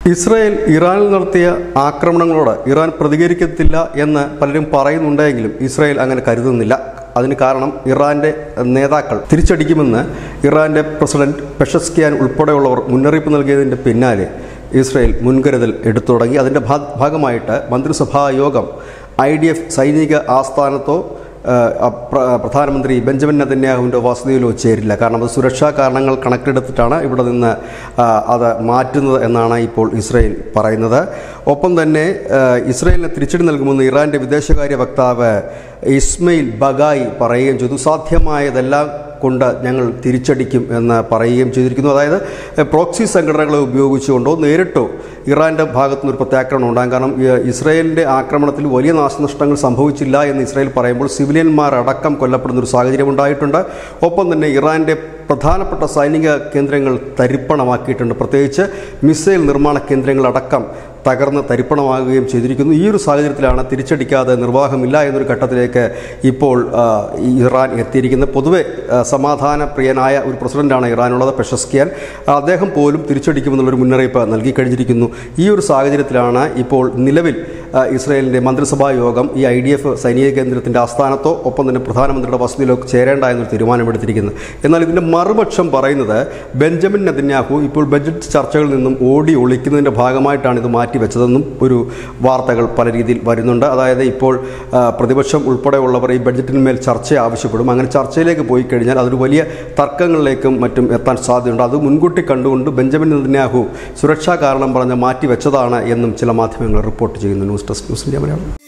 Israel ഇറാനിൽ നടത്തിയ ആക്രമണങ്ങളോട് Iran പ്രതികരിക്കത്തില്ല എന്ന് പലരും പറയുന്നുണ്ടെങ്കിലും ഇസ്രായേൽ അങ്ങനെ കരുതുന്നില്ല അതിന് കാരണം ഇറാന്റെ നേതാക്കൾ തിരിച്ചടിക്കുമെന്ന് ഇറാന്റെ പ്രസിഡന്റ് പെഷസ്കിയാൻ ഉൾപ്പെടെയുള്ളവർ മുന്നറിയിപ്പ് നൽകിയതിൻ്റെ പിന്നാലെ ഇസ്രായേൽ മുൻകരുതൽ എടുത്തു തുടങ്ങി അതിൻ്റെ ഭാ- ഭാഗമായിട്ട് മന്ത്രിസഭാ യോഗം ഐ ഡി എഫ് സൈനിക ആസ്ഥാനത്തോ ഏഹ് പ്ര- പ്രധാനമന്ത്രി ബെഞ്ചമിൻ നെതന്യാഹുവിൻ്റെ വസതിയിലോ ചേരില്ല കാരണം അത് സുരക്ഷാ കാരണങ്ങൾ കണക്കിലെടുത്തിട്ടാണ് ഇവിടെ നിന്ന് ആ, അത് മാറ്റുന്നത് എന്നാണ് ഇപ്പോൾ ഇസ്രയേൽ പറയുന്നത് ഒപ്പം തന്നെ ഏഹ് ഇസ്രയേലിന് തിരിച്ചടി നൽകുമെന്ന് ഇറാൻ്റെ വിദേശകാര്യ വക്താവ് ഇസ്മയിൽ ബഗായി പറയുകയും ചെയ്തു സാധ്യമായതെല്ലാം കൊണ്ട് ഞങ്ങൾ തിരിച്ചടിക്കും എന്ന് പറയുകയും ചെയ്തിരിക്കുന്നു അതായത് എഹ്, പ്രോക്സി സംഘടനകളെ ഉപയോഗിച്ചുകൊണ്ടോ നേരിട്ടോ ഇറാൻ്റെ ഭാഗത്തു നിന്ന് ഒരു പ്രത്യാക്രമണം ഉണ്ടാകും കാരണം ഈ- ഇസ്രായേലിൻ്റെ ആക്രമണത്തിൽ വലിയ നാശനഷ്ടങ്ങൾ സംഭവിച്ചില്ല എന്ന് ഇസ്രായേൽ പറയുമ്പോൾ സിവിലിയന്മാർ അടക്കം കൊല്ലപ്പെടുന്ന ഒരു സാഹചര്യം ഉണ്ടായിട്ടുണ്ട് ഒപ്പം തന്നെ ഇറാൻ്റെ പ്രധാനപ്പെട്ട സൈനിക കേന്ദ്രങ്ങൾ തരിപ്പണമാക്കിയിട്ടുണ്ട് പ്രത്യേകിച്ച് മിസൈൽ നിർമ്മാണ കേന്ദ്രങ്ങളടക്കം തകർന്ന് തരിപ്പണമാകുകയും ചെയ്തിരിക്കുന്നു ഈ ഒരു സാഹചര്യത്തിലാണ് തിരിച്ചടിക്കാതെ നിർവാഹമില്ല എന്നൊരു ഘട്ടത്തിലേക്ക് ഇപ്പോൾ ആ, ഈ ഇറാൻ എത്തിയിരിക്കുന്നത് പൊതുവെ ആ, സമാധാന പ്രിയനായ ഒരു പ്രസിഡന്റാണ് ഇറാനുള്ളത് പെഷസ്കിയാൻ അദ്ദേഹം പോലും തിരിച്ചടിക്കുമെന്നുള്ളൊരു മുന്നറിയിപ്പ് നൽകി കഴിഞ്ഞിരിക്കുന്നു ഈ ഒരു സാഹചര്യത്തിലാണ് ഇപ്പോൾ നിലവിൽ ആ, ഇസ്രായേലിൻ്റെ മന്ത്രിസഭാ യോഗം ഈ ഐ ഡി എഫ് സൈനിക കേന്ദ്രത്തിൻ്റെ ആസ്ഥാനത്തോ ഒപ്പം തന്നെ പ്രധാനമന്ത്രിയുടെ വസതിയിലോ ചേരേണ്ട എന്നൊരു തീരുമാനമെടുത്തിരിക്കുന്നത് എന്നാൽ ഇതിൻ്റെ മറുപക്ഷം പറയുന്നത് ബെഞ്ചമിൻ നെതന്യാഹു ഇപ്പോൾ ബജറ്റ് ചർച്ചകളിൽ നിന്നും ഓടി ഒളിക്കുന്നതിൻ്റെ ഭാഗമായിട്ടാണ് ഇത് മാറ്റിവെച്ചതെന്നും ഒരു വാർത്തകൾ പല രീതിയിൽ വരുന്നുണ്ട് അതായത് ഇപ്പോൾ ആ, പ്രതിപക്ഷം ഉൾപ്പെടെയുള്ളവർ ഈ ബഡ്ജറ്റിന്മേൽ ചർച്ച ആവശ്യപ്പെടും അങ്ങനെ ചർച്ചയിലേക്ക് പോയി കഴിഞ്ഞാൽ അതൊരു വലിയ തർക്കങ്ങളിലേക്കും മറ്റും എത്താൻ സാധ്യതയുണ്ട് അത് മുൻകൂട്ടി കണ്ടുകൊണ്ട് ബെഞ്ചമിൻ നെതന്യാഹു സുരക്ഷാ കാരണം പറഞ്ഞ് മാറ്റിവെച്ചതാണ് എന്നും ചില മാധ്യമങ്ങൾ റിപ്പോർട്ട് ചെയ്യുന്നു news desk news India Malayalam